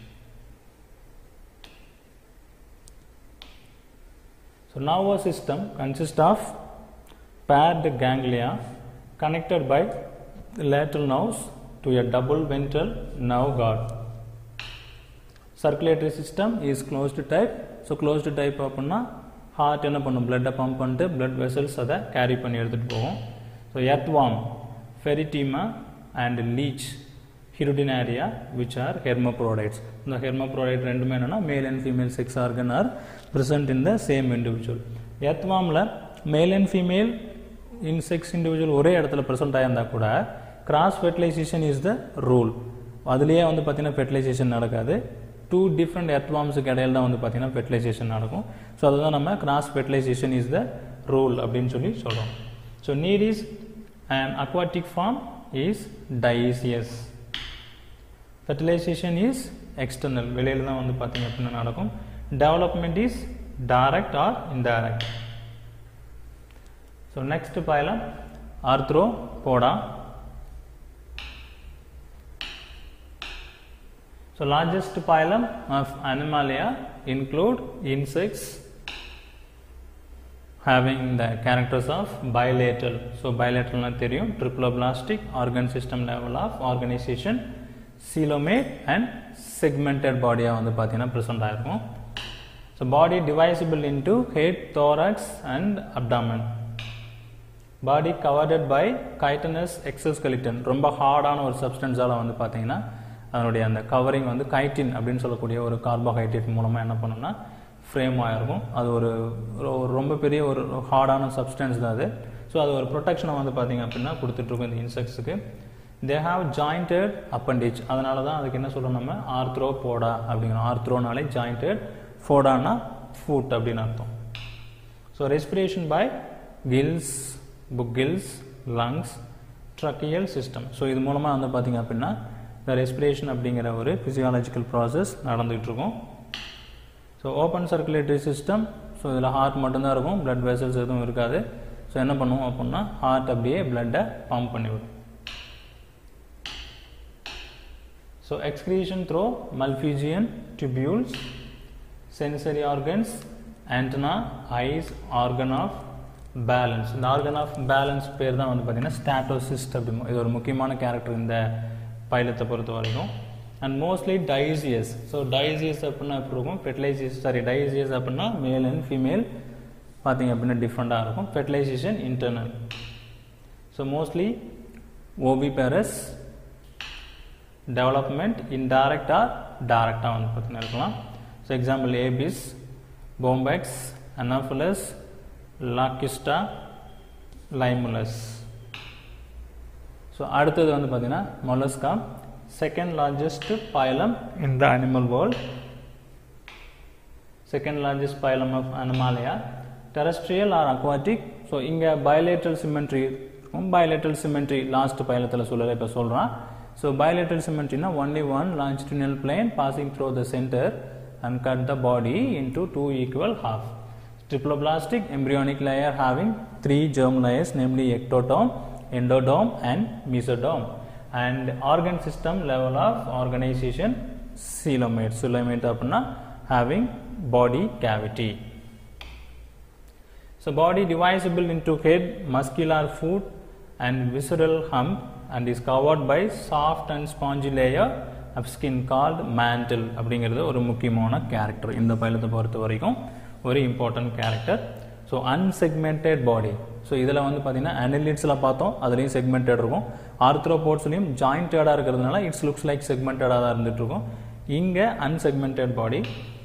So nervous system consists of paired ganglia connected by lateral nerves to a double ventral nerve guard. Circulatory system is closed type. So closed type அப்படின்னா ஹார்ட் என்ன பண்ணும் பிளட்டை பம்ப் பண்ணிட்டு பிளட் வெசல்ஸ் அதை கேரி பண்ணி எடுத்துகிட்டு போகும் so earthworm pheretima and leech hirudinaria which are hermaphrodites இந்த ஹெர்மோப்ரோடைட் ரெண்டுமே என்னன்னா male and female sex organ are present in the same individual எர்த்வாமில் male and female in sex individual ஒரே இடத்துல ப்ரெசென்ட் ஆயிருந்தா கூட cross fertilisation is the rule அதுலேயே வந்து பார்த்தீங்கன்னா ஃபெர்டிலைசேஷன் நடக்காது டூ டிஃப்ரெண்ட் எர்த்வாம்ஸுக்கு இடையில தான் வந்து பார்த்தீங்கன்னா ஃபெர்டிலைசேஷன் நடக்கும் ஸோ அதுதான் நம்ம cross fertilisation is the rule அப்படின்னு சொல்லி சொல்கிறோம் so nereis and aquatic form is dioecious fertilisation is external வெளியில தான் வந்து பார்த்தீங்க அப்படின்னா நடக்கும் development is direct or indirect so next phylum arthropoda So largest phylum of Animalia include insects having the characters of bilateral. So bilateral na தெரியும் triploblastic organ system level of organization coelomate and segmented body வந்து பார்த்தீங்கன்னா present ஆயிருக்கும் So body divisible into head, thorax and abdomen. Body covered by chitinous exoskeleton ரொம்ப ஹார்டான ஒரு சப்ஸ்டன்ஸால் வந்து பார்த்தீங்கன்னா அதனுடைய அந்த கவரிங் வந்து கைட்டின் அப்படின்னு சொல்லக்கூடிய ஒரு கார்போஹைட்ரேட் மூலமாக என்ன பண்ணும்னா ஃப்ரேம் ஆகிருக்கும் அது ஒரு ஒரு ரொம்ப பெரிய ஒரு ஹார்டான சப்ஸ்டன்ஸ் தான் அது ஸோ அது ஒரு ப்ரொடெக்ஷனை வந்து பார்த்தீங்க அப்படின்னா கொடுத்துட்ருக்கோம் இந்த இன்செக்ட்ஸுக்கு தே ஹாவ் ஜாயிண்டட் அப்பண்டேஜ் அதனால தான் அதுக்கு என்ன சொல்கிறோம் நம்ம ஆர்த்ரோ போடா அப்படிங்கிறோம் ஆர்த்ரோனாலே ஜாயிண்டட் ஃபோடானா ஃபுட் அப்படின்னு அர்த்தம் so respiration by gills book gills lungs tracheal system so இது மூலமாக வந்து பார்த்தீங்க அப்படின்னா இந்த ரெஸ்பிரேஷன் அப்படிங்கிற ஒரு ஃபிசியாலஜிக்கல் ப்ராசஸ் நடந்துகிட்டு இருக்கும் so open circulatory system so இதில் ஹார்ட் மட்டும்தான் இருக்கும் பிளட் வெசல்ஸ் எதுவும் இருக்காது ஸோ என்ன பண்ணுவோம் அப்படின்னா ஹார்ட் அப்படியே பிளட்டை பம்ப் பண்ணிவிடும் so excretion through malpighian tubules sensory organs antennae eyes organ of balance இந்த ஆர்கன் ஆஃப் பேலன்ஸ் பேர் தான் வந்து பார்த்தீங்கன்னா ஸ்டாட்டோசிஸ்ட் அப்படி இது ஒரு முக்கியமான கேரக்டர் இந்த பைலத்தை பொறுத்த வரைக்கும் and mostly dioecious so dioecious அப்படின்னா எப்படி இருக்கும் ஃபெர்டிலைசியஸ் சாரி டைசியஸ் அப்படின்னா மேல் அண்ட் ஃபீமேல் பார்த்தீங்க அப்படின்னா டிஃப்ரெண்ட்டாக இருக்கும் fertilisation internal so mostly oviparous development indirect or டைரக்டாக வந்து பார்த்தீங்கன்னா இருக்கலாம் so example apis bombyx anopheles locusta limulus so அடுத்தது வந்து பார்த்தீங்கன்னா mollusca second largest phylum in the animal world second largest phylum of animalia terrestrial or aquatic so இங்கே பயலேட்ரல் சிமெண்ட்ரி இருக்கும் பயலேட்ரல் சிமெண்ட்ரி லாஸ்ட் பைலத்தில் சொல்லலை இப்போ சொல்கிறான் ஸோ பயலேட்ரல் சிமெண்ட்ரினா only one longitudinal plane passing through the centre and cut the body into two equal half. Triploblastic embryonic layer having three germ layers namely ectoderm, endoderm and mesoderm and organ system level of organization coelomate. Coelomate அப்படின்னா having body cavity. So body divisible into head, muscular foot and visceral hump and is covered by soft and spongy layer of skin called mantle அப்படிங்கிறது ஒரு முக்கியமான கேரக்டர் இந்த பைலத்தை பொறுத்த வரைக்கும் ஒரு important character so unsegmented body so இதில் வந்து பார்த்தீங்கன்னா அனலிட்ஸில் பார்த்தோம் அதுலேயும் செக்மெண்டட் இருக்கும் ஆர்த்ரோபோட்ஸ்லையும் ஜாயிண்டடாக இருக்கிறதுனால இட்ஸ் லுக்ஸ் லைக் செக்மெண்டடாக தான் இருந்துட்டு இருக்கும் இங்கே unsegmented body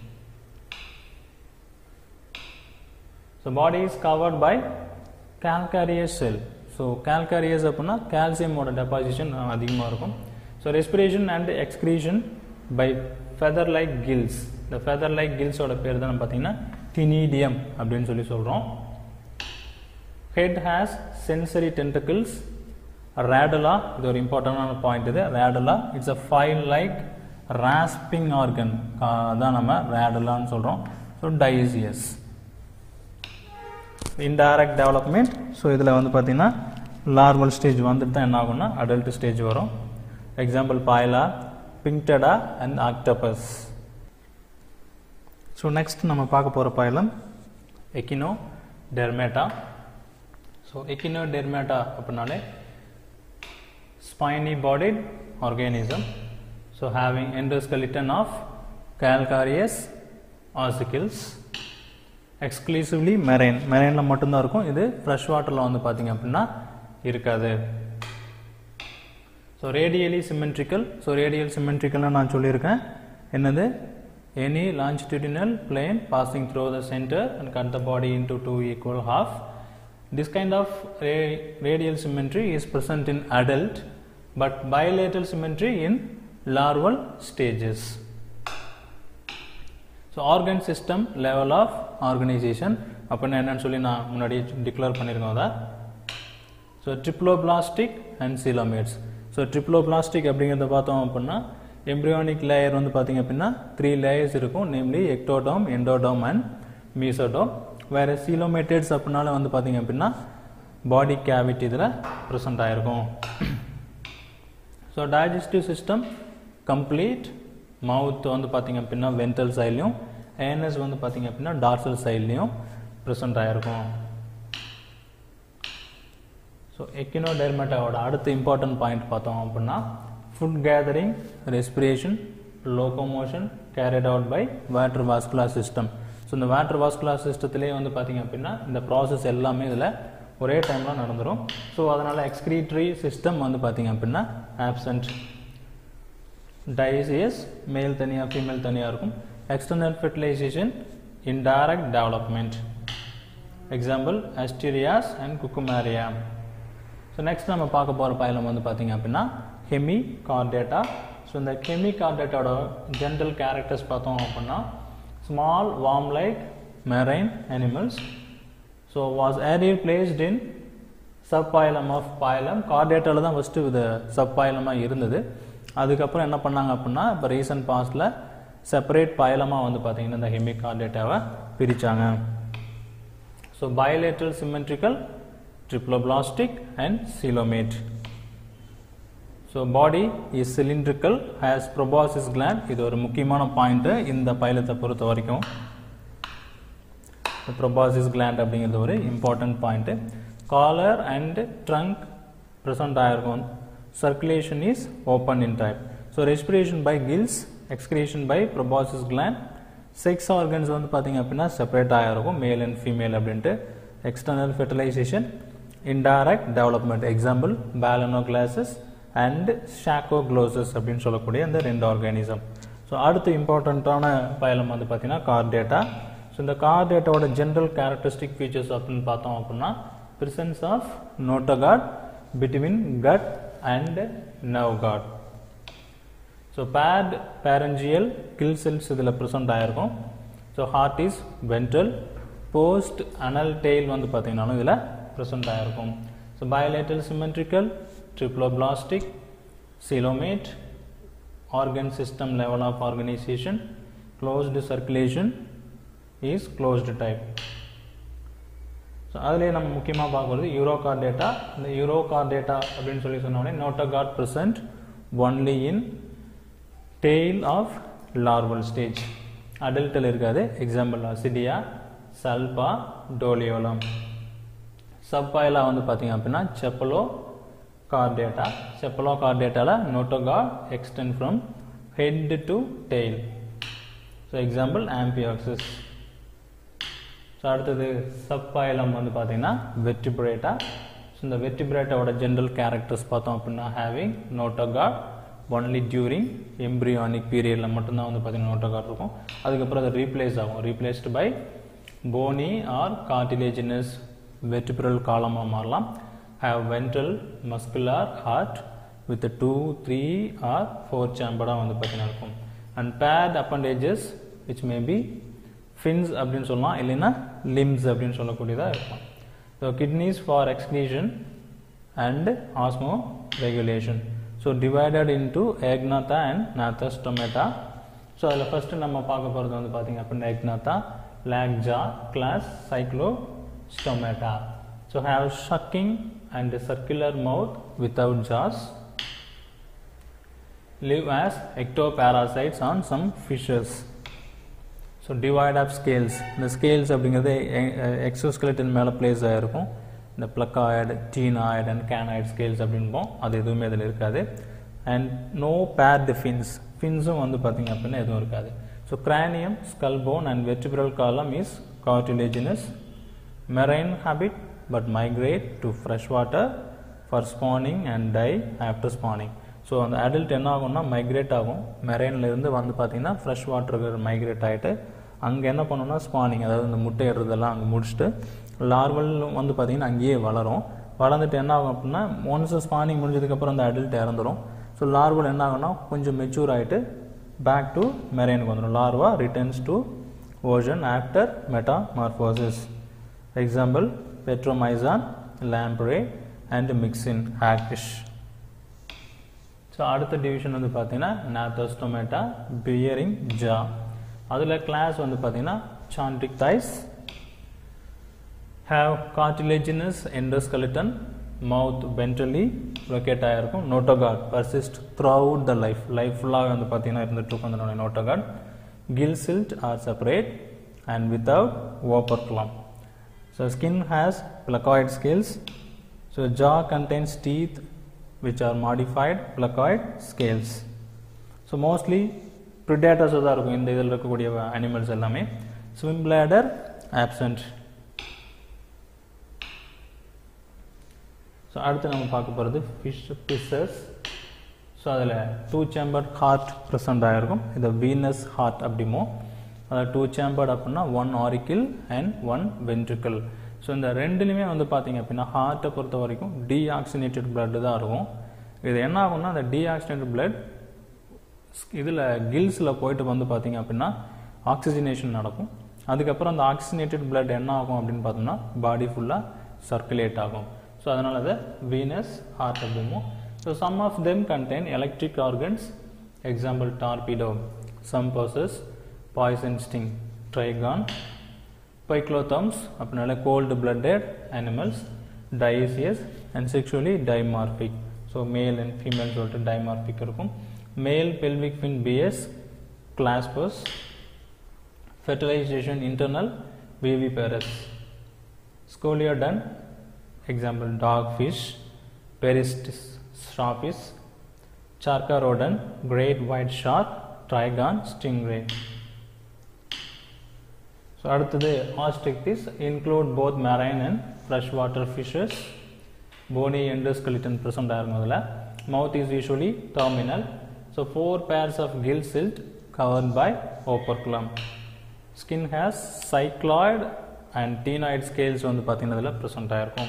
so body is covered by calcareous shell so calcareous அப்படின்னா கால்சியமோட டெபாசிஷன் அதிகமாக இருக்கும் so respiration and excretion by feather like gills இந்த ஃபெதர் லைக் கில்ஸோட பேர் தான் பார்த்தீங்கன்னா டினீடியம் அப்படின்னு சொல்லி சொல்கிறோம் head has sensory tentacles radula இது ஒரு இம்பார்ட்டண்டான பாயிண்ட் இது radula it's a file like rasping organ தான் நம்ம ரேடலான்னு சொல்கிறோம் so dioecious indirect development so இதில் வந்து பார்த்தீங்கன்னா லார்மல் ஸ்டேஜ் வந்துட்டு தான் என்ன ஆகும்னா அடல்ட் ஸ்டேஜ் வரும் example pila pinctada and octopus so next நம்ம பார்க்க போகிற பாயலம் எக்கினோ டெர்மேட்டா ஸோ எக்கினோ டெர்மேட்டா அப்படின்னாலே spiny bodied organism so having endoskeleton of calcareous ossicles exclusively marine மெரைனில் மட்டும்தான் இருக்கும் இது ஃப்ரெஷ் வாட்டரில் வந்து பார்த்தீங்க அப்படின்னா இருக்காது so radially symmetrical so radial சிமெட்ரிக்கல்னு நான் சொல்லியிருக்கேன் என்னது any longitudinal plane passing through the center and cut the body into two equal half this kind of ra- radial symmetry is present in adult but bilateral symmetry in larval stages so organ system level of organisation அப்படின்னு என்னன்னு சொல்லி நான் முன்னாடி டிக்ளேர் பண்ணியிருக்கோம் அதை so triploblastic and coelomates so triploblastic அப்படிங்கிறத பார்த்தோம் அப்படின்னா எம்ப்ரியானிக் லேயர் வந்து பார்த்தீங்க அப்படின்னா த்ரீ லேயர்ஸ் இருக்கும் namely ectoderm endoderm and mesoderm வேறு சீலோமேட்டட்ஸ் அப்படின்னாலும் வந்து பார்த்தீங்க அப்படின்னா பாடி கேவிட்டி இதில் ப்ரெசென்ட் ஆகிருக்கும் so digestive system complete mouth வந்து பார்த்தீங்க அப்படின்னா வென்ட்ரல் சைட்லையும் ஏஎன்எஸ் வந்து பார்த்தீங்க அப்படின்னா டார்சல் சைட்லையும் ப்ரெசென்ட் ஆகிருக்கும் ஸோ எக்கினோடெர்மட்டாவோட அடுத்த இம்பார்ட்டன்ட் பாயிண்ட் பார்த்தோம் அப்படின்னா food gathering respiration locomotion carried out by water vascular system so இந்த வாட்டர் வாஸ்குலர் சிஸ்டத்திலே வந்து பார்த்தீங்க அப்படின்னா இந்த ப்ராசஸ் எல்லாமே இதில் ஒரே டைமில் நடந்துடும் ஸோ அதனால் எக்ஸ்கிரீட்டரி சிஸ்டம் வந்து பார்த்தீங்க அப்படின்னா ஆப்சண்ட் டைசியஸ் மேல் தனியாக ஃபீமேல் தனியாக இருக்கும் external fertilisation indirect development example asterias and cucumaria so next நம்ம பார்க்க போகிற பயிலம் வந்து பார்த்தீங்க அப்படின்னா ஹெமி கார்டேட்டா ஸோ இந்த ஹெமி கார்டேட்டாவோட ஜென்ரல் கேரக்டர்ஸ் பார்த்தோம் அப்படின்னா small worm like marine animals so was earlier placed in subphylum of phylum கார்டேட்டாவில் தான் ஃபஸ்ட்டு இது சப் பாயலமாக இருந்தது அதுக்கப்புறம் என்ன பண்ணாங்க அப்படின்னா இப்போ ரீசன்ட் பாஸ்டில் செப்பரேட் பாயலமாக வந்து பார்த்தீங்கன்னா இந்த ஹெமி கார்டேட்டாவை பிரித்தாங்க so bilateral symmetrical triploblastic and coelomate so body is cylindrical has proboscis gland இது ஒரு முக்கியமான பாயிண்ட்டு இந்த பைலத்தை பொறுத்த வரைக்கும் proboscis gland அப்படிங்கிறது ஒரு important point collar and trunk present ஆகிருக்கும் circulation is open in type so respiration by gills excretion by proboscis gland sex organs வந்து பார்த்தீங்க அப்படின்னா செப்பரேட் ஆகிருக்கும் மேல் அண்ட் ஃபீமேல் அப்படின்ட்டு external fertilisation indirect development example balanoglossus and saccoglossus அப்படின்னு சொல்லக்கூடிய இந்த ரெண்டு ஆர்கானிசம் ஸோ அடுத்து இம்பார்ட்டண்ட்டான பயலம் வந்து பார்த்தீங்கன்னா கார்டேட்டா ஸோ இந்த கார்டேட்டாவோட ஜென்ரல் கேரக்டரிஸ்டிக் ஃபீச்சர்ஸ் அப்படின்னு பார்த்தோம் அப்படின்னா presence of notochord between gut and nerve cord so paired pharyngeal gill slits இதில் ப்ரெசென்ட் ஆகிருக்கும் so heart is ventral post anal tail வந்து பார்த்தீங்கன்னாலும் இதில் ப்ரெசென்ட் ஆகிருக்கும் so bilateral symmetrical triploblastic coelomate organ system level of organization closed circulation is closed type so அதுலேயே நம்ம முக்கியமாக பார்க்குறது யூரோகார் டேட்டா இந்த யூரோகார் டேட்டா அப்படின்னு சொல்லி சொன்னோடனே notochord present only in tail of larval stage அடல்ட்டில் இருக்காது example ascidia salpa doliolum subphyla வந்து பார்த்தீங்க அப்படின்னா செப்பலோ கார்டேட்டா செப்பலோ கார்டேட்டாவில் notochord extend from head to tail so example amphioxus so அடுத்தது சப்பாயிலம் வந்து பார்த்தீங்கன்னா வெட்டிபிரேட்டா ஸோ இந்த வெட்டிபிரேட்டாவோட ஜென்ரல் கேரக்டர்ஸ் பார்த்தோம் அப்படின்னா having notochord only during embryonic பீரியடில் மட்டும்தான் வந்து பார்த்தீங்கன்னா நோட்டோகாட் இருக்கும் அதுக்கப்புறம் அது ரீப்ளேஸ் ஆகும் replaced by bony or cartilaginous vertebral காலமாக மாறலாம் have ventral muscular heart with two three or four சேம்பராக வந்து பார்த்தீங்கன்னா இருக்கும் and paired appendages which may be fins அப்படின்னு சொல்லலாம் இல்லைன்னா லிம்ஸ் அப்படின்னு சொல்லக்கூடியதாக இருக்கும் so kidneys for excretion and osmoregulation so divided into Agnatha and Gnathostomata so அதில் ஃபஸ்ட்டு நம்ம பார்க்க போகிறது வந்து பார்த்திங்க அப்படின்னா Agnatha lack jaw class Cyclostomata so have sucking and circular mouth without jaws live as ectoparasites on some fishes. So devoid of scales இந்த ஸ்கேல்ஸ் அப்படிங்கிறது எக்ஸோஸ்கெலட்டின் மேலே பிளேஸ் ஆகிருக்கும் இந்த placoid ctenoid and ganoid scales அப்படின்போம் அது எதுவுமே அதில் இருக்காது அண்ட் நோ பேர்டு ஃபின்ஸ் ஃபின்ஸும் வந்து பார்த்திங்க அப்படின்னா எதுவும் இருக்காது so cranium skull bone and vertebral column is cartilaginous marine habit but migrate to fresh water for spawning and die after spawning so அந்த அடல்ட் என்ன ஆகும்னா மைக்ரேட் ஆகும் மெரெயின்ல இருந்து வந்து பார்த்தீங்கன்னா ஃப்ரெஷ் வாட்டருக்கு மைக்ரேட் ஆகிட்டு அங்கே என்ன பண்ணுன்னா ஸ்பானிங் அதாவது இந்த முட்டை இடுறதெல்லாம் அங்கே முடிச்சுட்டு லார்வல் வந்து பார்த்தீங்கன்னா அங்கேயே வளரும் வளர்ந்துட்டு என்ன ஆகும் அப்படின்னா ஒன்ஸ் ஸ்பானிங் முடிஞ்சதுக்கப்புறம் அந்த அடல்ட் இறந்துரும் ஸோ லார்வல் என்ன ஆகும்னா கொஞ்சம் மெச்சூர் ஆகிட்டு பேக் டு மெரெயினுக்கு வந்துடும் larva returns to ocean after metamorphosis example Petromyzon lamprey and Myxine hagfish so அடுத்த டிவிஷன் வந்து பார்த்தீங்கன்னா நாத்தோஸ்டோமேட்டா பியரிங் ஜா அதில் கிளாஸ் வந்து பார்த்தீங்கன்னா Chondrichthyes have cartilaginous endoskeleton mouth ventrally locate ஆகிருக்கும் notochord persist throughout the life life ஃபுல்லாக வந்து பார்த்தீங்கன்னா இருந்துட்டு இருக்கும் அந்த notochord gill silt are separate and without operculum so skin has placoid scales so jaw contains teeth which are modified placoid scales so mostly predators தான் இருக்கும் இந்த இதில் இருக்கக்கூடிய அனிமல்ஸ் எல்லாமே swim bladder absent ஸோ அடுத்து நம்ம பார்க்க போகிறது ஃபிஷ் பிசஸ் ஸோ அதில் டூ சேம்பர்ட் ஹார்ட் ப்ரெசண்ட் ஆகிருக்கும் இதை வீனஸ் ஹார்ட் அப்படிமோ அதில் டூ சேம்பர்ட் அப்படின்னா one auricle and one ventricle so இந்த ரெண்டுலையுமே வந்து பார்த்தீங்க அப்படின்னா ஹார்ட்டை பொறுத்த வரைக்கும் டீஆக்சினேட்டட் பிளட் தான் இருக்கும் இது என்ன ஆகும்னா அந்த டீஆக்சினேட்டட் பிளட் இதில் கில்ஸில் போயிட்டு வந்து பார்த்தீங்க அப்படின்னா ஆக்சிஜனேஷன் நடக்கும் அதுக்கப்புறம் அந்த ஆக்சிஜனேட்டட் பிளட் என்ன ஆகும் அப்படின்னு பார்த்தோம்னா பாடி ஃபுல்லாக சர்க்குலேட் ஆகும் ஸோ அதனால் அதை வீனஸ் ஹார்ட் அப்படிமோ so some of them contain electric organs example Torpedo some possess poison sting Trygon poikilotherms அப்படின்னால cold blooded animals dioecious and sexually dimorphic so male and female சொல்லிட்டு டைமார்பிக் இருக்கும் male pelvic fin bears claspers fertilization internal viviparous Scoliodon example dogfish, peristis starfish, charcarodon, great white shark, trigon, stingray. So அடுத்தது ostrictis include both marine and freshwater fishes. Bony endoskeleton present ஆகும் அதில் mouth is usually terminal. So four pairs of gill silt covered by operculum. Skin has cycloid and tenoid scales வந்து பார்த்தீங்கன்னா இதில் present ஆயிருக்கும்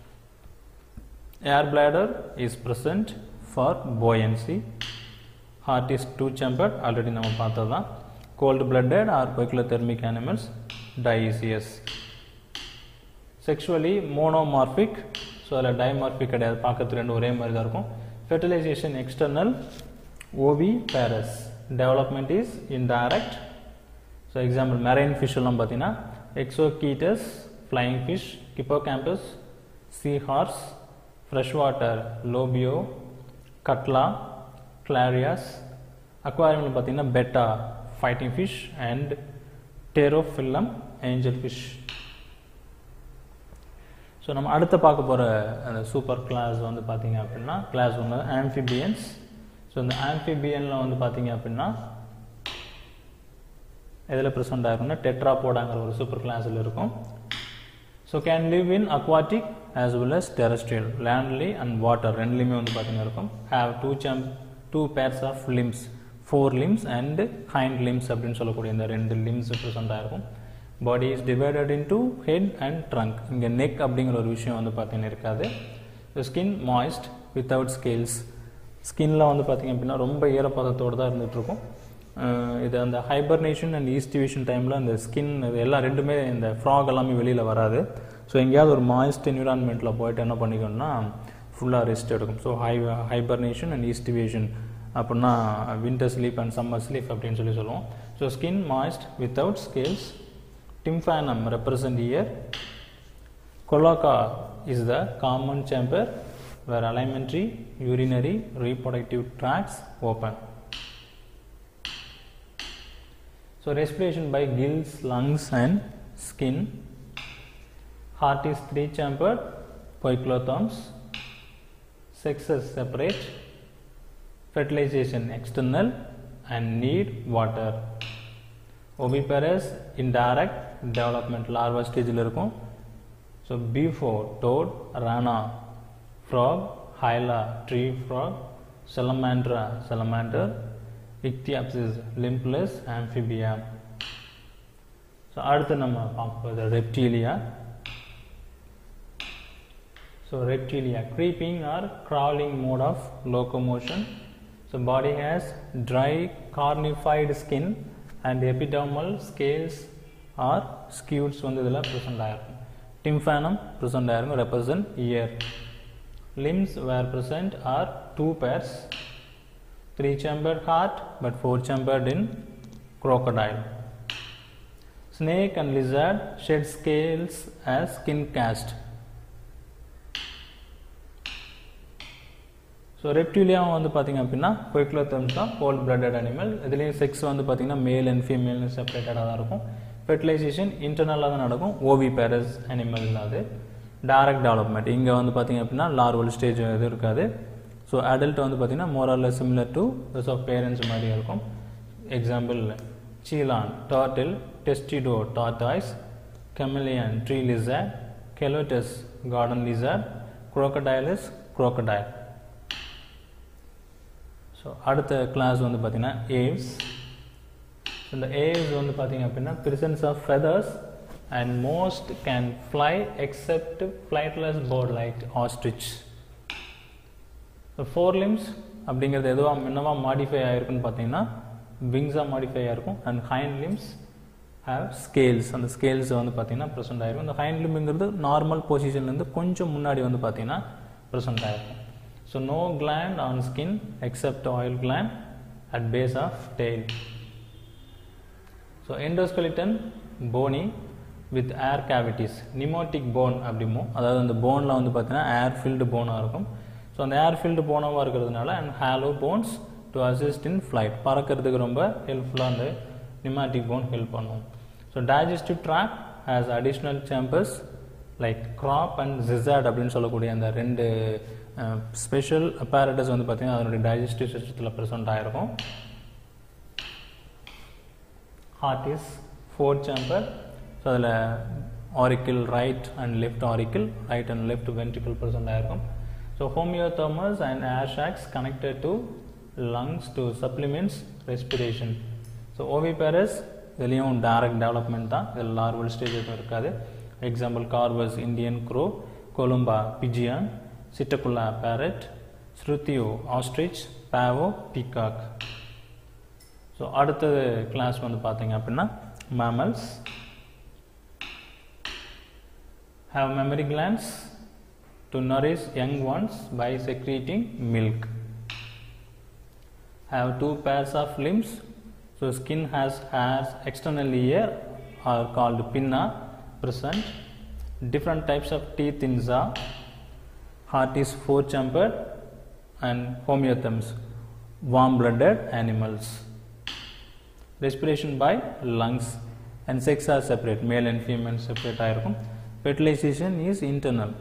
air bladder is present for buoyancy heart is two chambered already நம்ம பார்த்தது தான் cold blooded or poikilothermic animals dioecious sexually monomorphic so அதில் டைமார்பிக் கிடையாது பார்க்கறது ரெண்டு ஒரே மாதிரி தான் இருக்கும் fertilization external oviparous development is indirect so example marine fish எல்லாம் பார்த்தீங்கன்னா Exocoetus flying fish Hippocampus sea horse freshwater Labeo Catla Clarias அக்வாரியமில் பார்த்தீங்கன்னா Betta fighting fish and Pterophyllum angel fish so நம்ம அடுத்து பார்க்க போகிற அந்த சூப்பர் கிளாஸ் வந்து பார்த்தீங்க அப்படின்னா கிளாஸ் ஒன்று ஆம்ஃபிபியன்ஸ் ஸோ இந்த ஆம்ஃபிபியனில் வந்து பார்த்தீங்க அப்படின்னா எதில் ப்ரெசென்ட் ஆகும்னா டெட்ராபோடாங்கிற ஒரு சூப்பர் கிளாஸில் இருக்கும் so can live in aquatic as well as terrestrial லேண்ட்லி அண்ட் வாட்டர் ரெண்டுலேயுமே வந்து பார்த்தீங்கன்னா இருக்கும் have two some two pairs of limbs fore limbs and hind limbs அப்படின்னு சொல்லக்கூடிய இந்த ரெண்டு லிம்ஸ் ப்ரெசென்ட் ஆகிருக்கும் body is divided into head and trunk இங்கே நெக் அப்படிங்கிற ஒரு விஷயம் வந்து பார்த்தீங்கன்னா இருக்காது ஸ்கின் மாய்ஸ்ட் வித்தவுட் ஸ்கேல்ஸ் ஸ்கின்ல வந்து பார்த்தீங்க அப்படின்னா ரொம்ப ஈரப்பதத்தோடு தான் இருந்துகிட்ருக்கும் இது அந்த ஹைபர்னேஷன் அண்ட் ஈஸ்டிவேஷன் டைமில் அந்த ஸ்கின் இது எல்லாம் ரெண்டுமே இந்த ஃப்ராக் எல்லாமே வெளியில் வராது ஸோ எங்கேயாவது ஒரு மாய்ஸ்ட் என்விரான்மெண்ட்டில் போயிட்டு என்ன பண்ணிக்கணும்னா ஃபுல்லாக ரெஸ்ட் எடுக்கும் ஸோ ஹை ஹைபர்னேஷன் அண்ட் ஈஸ்டிவேஷன் அப்படின்னா winter sleep and summer sleep அப்படின்னு சொல்லி சொல்லுவோம் so skin moist without scales tympanum represent ear cloaca is the common chamber where alimentary, urinary, reproductive tracts open. So respiration by gills, lungs and skin. Heart is three chambered, poikilothems. Sexes separate. Fertilization external and need water. Oviparous indirect development larva stage இருக்கும் so before toad, rana, frog, hyla, tree frog, salamandra salamander ichthyopsis limbless amphibia so அடுத்து நம்ம பார்ப்பது Reptilia so Reptilia creeping or crawling mode of locomotion so body has dry carnified skin and epidermal scales or scutes வந்து இதில் ப்ரெசென்ட் ஆகிருக்கும் டிம்ஃபானம் ப்ரெசென்ட் ஆகிருக்கும் represent ear limbs were present are two pairs three chambered heart but four chambered in crocodile snake and lizard shed scales as skin cast so ரெப்டிலியாவும் வந்து பார்த்திங்க அப்படின்னா பொய்க்லோத்தம்ஸ் தான் கோல்ட் பிளட்டட் அனிமல் இதுலேயும் செக்ஸ் வந்து பார்த்திங்கன்னா மேல் அண்ட் ஃபீமேல்னு செப்பரேட்டடாக தான் இருக்கும் ஃபெர்டிலைசேஷன் இன்டர்னலாக தான் நடக்கும் ஓவி பேரஸ் அனிமல் அது டைரக்ட் டெவலப்மெண்ட் இங்கே வந்து பார்த்திங்க அப்படின்னா லார்வல் ஸ்டேஜ் எதுவும் இருக்காது ஸோ அடல்ட் வந்து பார்த்திங்கன்னா மோரல்ல similar to this of parents மாதிரி இருக்கும் example Chelone turtle Testudo tortoise chameleon tree lizard Calotes garden lizard Crocodylus crocodile so அடுத்த கிளாஸ் வந்து பார்த்திங்கன்னா ஏவ்ஸ் இந்த ஏவ்ஸ் வந்து பார்த்திங்க அப்படின்னா presence of feathers and most can fly except flightless bird like ostrich so fore limbs அப்படிங்கிறது எதுவாக என்னவா மாடிஃபை ஆகிருக்குன்னு பார்த்தீங்கன்னா விங்ஸாக மாடிஃபை ஆகிருக்கும் and hind limbs have scales அந்த ஸ்கேல்ஸ் வந்து பார்த்தீங்கன்னா ப்ரெசென்ட் ஆகிருக்கும் அந்த ஹைண்ட் லிம்ங்கிறது நார்மல் பொசிஷன்லேருந்து கொஞ்சம் முன்னாடி வந்து பார்த்தீங்கன்னா ப்ரெசென்ட் ஆகிருக்கும் so no gland on skin except oil gland at base of tail so endoskeleton bony with air cavities pneumatic bone அப்படிமோ அதாவது அந்த போனில் வந்து பார்த்தீங்கன்னா ஏர் ஃபில்டு போனாக இருக்கும் ஸோ அந்த ஏர் ஃபில்டு போனாவாக இருக்கிறதுனால and hollow bones to assist in flight பறக்கிறதுக்கு ரொம்ப ஹெல்ப்ஃபுல்லாக அந்த நிமாட்டிக் போன் ஹெல்ப் பண்ணும் so digestive tract has additional chambers like crop and gizzard அப்படின்னு சொல்லக்கூடிய அந்த ரெண்டு ஸ்பெஷல் அப்பாரட்டஸ் வந்து பார்த்திங்கன்னா அதனுடைய டைஜஸ்டிவ் சிஸ்டத்தில் ப்ரெசென்ட் ஆகிருக்கும் heart is four chamber so அதில் auricle right and left auricle right and left ventricle present ஆகிருக்கும் so homeothermous and air sacs connected to lungs to supplements respiration so oviparous இதுலேயும் டைரக்ட் டெவலப்மெண்ட் தான் இதில் லார்வல் ஸ்டேஜ் எதுவும் இருக்காது example Corvus Indian crow Columba pigeon Psittacula parrot Struthio ostrich Pavo peacock so அடுத்தது கிளாஸ் வந்து பார்த்தீங்க அப்படின்னா mammals have mammary glands to nourish young ones by secreting milk have two pairs of limbs so skin has hairs externally here are called pinna present different types of teeth in jaw heart is four chambered and homeotherms warm blooded animals respiration by lungs and sex are separate male and female separate ஆயிருக்கும் fertilization is internal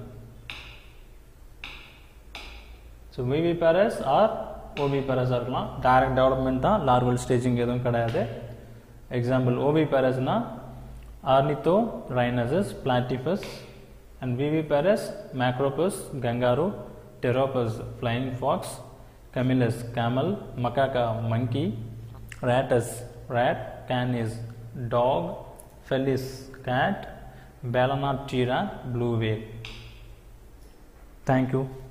so viviparous or ஓவிபேரஸாக இருக்கலாம் டைரக்ட் டெவலப்மெண்ட் தான் லார்வல் ஸ்டேஜிங் எதுவும் கிடையாது எக்ஸாம்பிள் ஓவிபேரஸ்னா Ornithorhynchus platypus and viviparous Macropus kangaroo Pteropus flying fox Camelus camel Macaca monkey Rattus rat, canis, dog, felis, cat, Balanoptera, blue whale. Thank you.